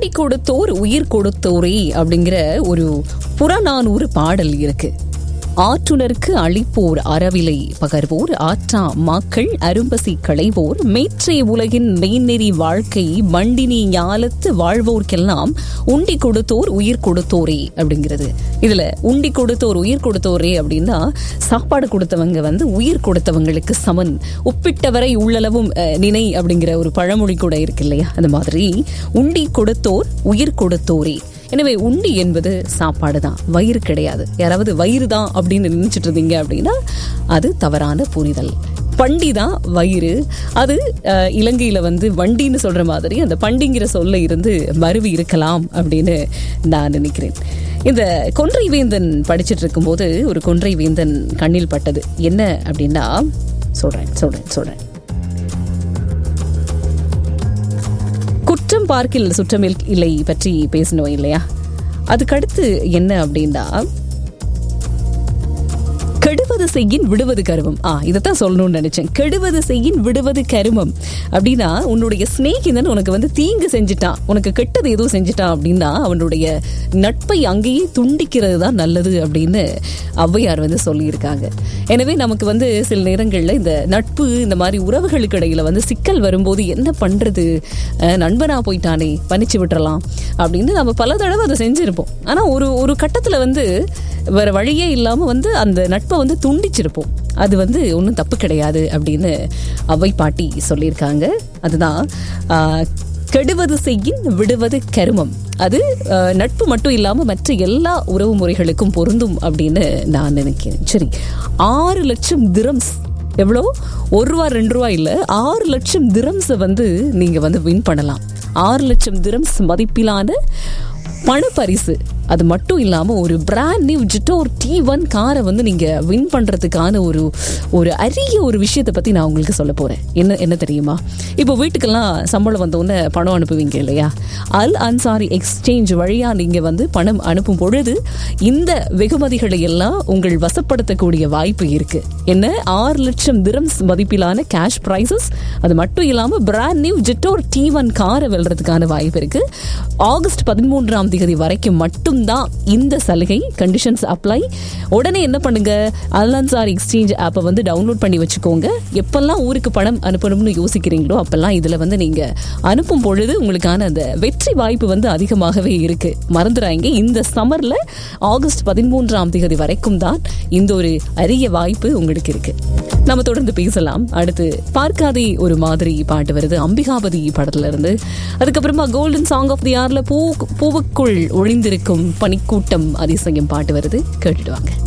உண்டி கொடுத்தோர் உயிர் கொடுத்தோரே அப்படிங்கிற ஒரு புறநானூறு பாடல் இருக்கு ஆற்றுனருக்கு அளிப்போர் அறவிலை பகர்வோர் ஆற்றா மாக்கள் அரும்பசி களைவோர் மேற்றே உலகின் மெய்நெறி வாழ்க்கை மண்டினி ஞாலத்து வாழ்வோர்க்கெல்லாம் உண்டி கொடுத்தோர் உயிர் கொடுத்தோரே அப்படிங்கிறது இதுல உண்டி கொடுத்தோர் உயிர் கொடுத்தோரே அப்படின்னா சாப்பாடு கொடுத்தவங்க வந்து உயிர் கொடுத்தவங்களுக்கு சமன் உப்பிட்டவரை உள்ளளவும் அஹ், நினை அப்படிங்கிற ஒரு பழமொழி கூட இருக்கு இல்லையா அந்த மாதிரி உண்டி கொடுத்தோர் உயிர் கொடுத்தோரே எனவே உண்டி என்பது சாப்பாடு தான் வயிறு கிடையாது யாராவது வயிறு தான் அப்படின்னு நினைச்சிட்டு இருந்தீங்க அப்படின்னா அது தவறான புரிதல் பண்டி தான் வயிறு அது அஹ், இலங்கையில வந்து வண்டின்னு சொல்ற மாதிரி அந்த பண்டிங்கிற சொல்ல இருந்து மருவி இருக்கலாம் அப்படின்னு நான் நினைக்கிறேன் இந்த கொன்றை வேந்தன் படிச்சிட்டு இருக்கும்போது ஒரு கொன்றை வேந்தன் கண்ணில் பட்டது என்ன அப்படின்னா சொல்றேன் சொல்றேன் சொல்றேன் குற்றம் பார்க்கில் சுற்றமில் இல்லை பற்றி பேசணும் இல்லையா அதுக்கடுத்து என்ன அப்படின்னா கெடுவது செய்யின் விடுவது கருமம் ஆ இதைத்தான் சொல்லணும்னு நினைச்சேன் கெடுவது செய்யின் விடுவது கருமம் அப்படின்னா உன்னுடைய சிநேகிதன் உனக்கு வந்து தீங்கு செஞ்சுட்டான் உனக்கு கெட்டது ஏதோ செஞ்சுட்டான் அப்படின்னா அவனுடைய நட்பை அங்கேயே துண்டிக்கிறது தான் நல்லது அப்படின்னு ஔவையார் வந்து சொல்லியிருக்காங்க எனவே நமக்கு வந்து சில நேரங்களில் இந்த நட்பு இந்த மாதிரி உறவுகளுக்கு இடையில வந்து சிக்கல் வரும்போது என்ன பண்றது அஹ், நண்பனா போயிட்டானே பணிச்சு விட்டுறலாம் அப்படின்னு நம்ம பல தடவை அதை செஞ்சிருப்போம் ஆனா ஒரு ஒரு கட்டத்துல வந்து வேற வழியே இல்லாம வந்து அந்த நட்பை வந்து துண்டிச்சிருப்போம் அது வந்து ஒன்றும் தப்பு கிடையாது அப்படின்னு அவை பாட்டி சொல்லியிருக்காங்க அதுதான் ஆஹ், கெடுவது செய்யின் விடுவது கருமம் அது ஆஹ், நட்பு மட்டும் இல்லாம மற்ற எல்லா உறவு முறைகளுக்கும் பொருந்தும் அப்படின்னு நான் நினைக்கிறேன் சரி ஆறு லட்சம் திரம்ஸ் எவ்வளோ ஒரு ரூபா ரெண்டு ரூபா இல்ல ஆறு லட்சம் திரம்ஸை வந்து நீங்க வந்து வின் பண்ணலாம் ஆறு லட்சம் திரம்ஸ் மதிப்பிலான பணப்பரிசு அது மட்டும் இல்லாம ஒரு பிராண்ட் நியூ ஜிட்டோர் டி ஒன் காரை வந்து நீங்க வின் பண்றதுக்கான ஒரு ஒரு அரிய ஒரு விஷயத்தை பத்தி நான் உங்களுக்கு சொல்ல போறேன் என்ன என்ன தெரியுமா இப்போ வீட்டுக்கெல்லாம் சம்பளம் வந்த உடனே பணம் அனுப்புவீங்க இல்லையா அல் அன்சாரி எக்ஸ்சேஞ்ச் வழியா நீங்க வந்து பணம் அனுப்பும் பொழுது இந்த வெகுமதிகளை எல்லாம் உங்கள் வசப்படுத்தக்கூடிய வாய்ப்பு இருக்கு என்ன ஆறு லட்சம் திரம்ஸ் மதிப்பிலான கேஷ் பிரைசஸ் அது மட்டும் இல்லாம பிராண்ட் நியூ ஜிட்டோர் டி ஒன் காரை வெல்றதுக்கான வாய்ப்பு இருக்கு ஆகஸ்ட் பதிமூன்றாம் தேதி வரைக்கும் மட்டும்தான் இந்த சலுகை கண்டிஷன்ஸ் அப்ளை உடனே என்ன பண்ணுங்க அல்அன்சார் எக்ஸ்சேஞ்ச் ஆப்பை வந்து டவுன்லோட் பண்ணி வச்சுக்கோங்க எப்பெல்லாம் ஊருக்கு பணம் அனுப்பணும்னு யோசிக்கிறீங்களோ அப்பெல்லாம் இதுல வந்து நீங்க அனுப்பும் பொழுது உங்களுக்கான அந்த வெற்றி வாய்ப்பு வந்து அதிகமாகவே இருக்கு மறந்துடாங்க இந்த சம்மர்ல ஆகஸ்ட் பதிமூன்றாம் தேதி வரைக்கும் தான் இந்த ஒரு அரிய வாய்ப்பு உங்களுக்கு இருக்கு நம்ம தொடர்ந்து பேசலாம் அடுத்து பார்க்காதே ஒரு மாதிரி பாட்டு வருது அம்பிகாபதி படத்துல இருந்து அதுக்கப்புறமா கோல்டன் சாங் ஆஃப் தி ஆர்ல பூ பூவுக்குள் ஒளிந்திருக்கும் பனிக்கூட்டம் அதிசயம் பாட்டு வருது கேட்டுட்டு வாங்க